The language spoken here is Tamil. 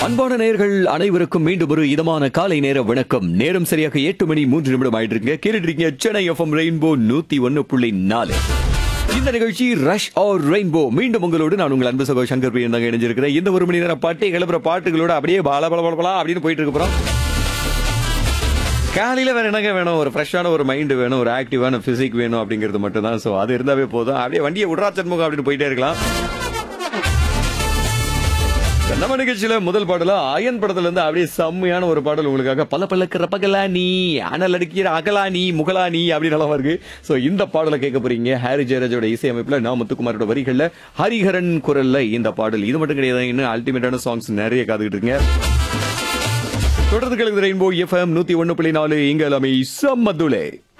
அன்பான நேயர்கள் அனைவருக்கும் மீண்டும் ஒரு இதமான காலை நேர வணக்கம் நேரம் சரியாக எட்டு மணி மூன்று நிமிடம் ஆயிட்டு இருக்கீங்க கேட்டுட்டு இருக்கீங்க சென்னை எஃப்எம் ரெயின்போ நூத்தி ஒன்னு புள்ளி நாலு இந்த நிகழ்ச்சி ரஷ் ஆர் ரெயின்போ மீண்டும் உங்களோடு நான் உங்கள் அன்பு சகோ சங்கர் பிரியன் தாங்க இணைஞ்சிருக்கிறேன் இந்த ஒரு மணி நேரம் பாட்டை கிளம்புற பாட்டுகளோட அப்படியே பால பல பல பலா அப்படின்னு போயிட்டு இருக்க போறோம் காலையில வேற என்னங்க வேணும் ஒரு ஃப்ரெஷ்ஷான ஒரு மைண்ட் வேணும் ஒரு ஆக்டிவான பிசிக் வேணும் அப்படிங்கிறது மட்டும் தான் ஸோ அது இருந்தாவே போதும் அப்படியே வண்டியை விட்றா சண்முகம் அப்படின்னு போயிட்டே இருக்கலாம் நம்ம நிகழ்ச்சியில முதல் பாடல அயன் படத்துல இருந்து அப்படியே செம்மையான ஒரு பாடல் உங்களுக்காக பல பல்லக்கிற பகலா நீ அனல் அடிக்கிற அகலா நீ முகலா நீ அப்படின்னு நல்லா இருக்கு சோ இந்த பாடலை கேட்க போறீங்க ஹாரி ஜெயராஜோட இசையமைப்புல நான் முத்துக்குமாரோட வரிகள்ல ஹரிஹரன் குரல்ல இந்த பாடல் இது மட்டும் கிடையாது இன்னும் அல்டிமேட்டான சாங்ஸ் நிறைய காத்துக்கிட்டு இருக்கீங்க தொடர்ந்து கலந்து ரெயின்போ எஃப்எம் நூத்தி ஒன்னு புள்ளி நாலு இங்க எல்லாமே செம்மதுலே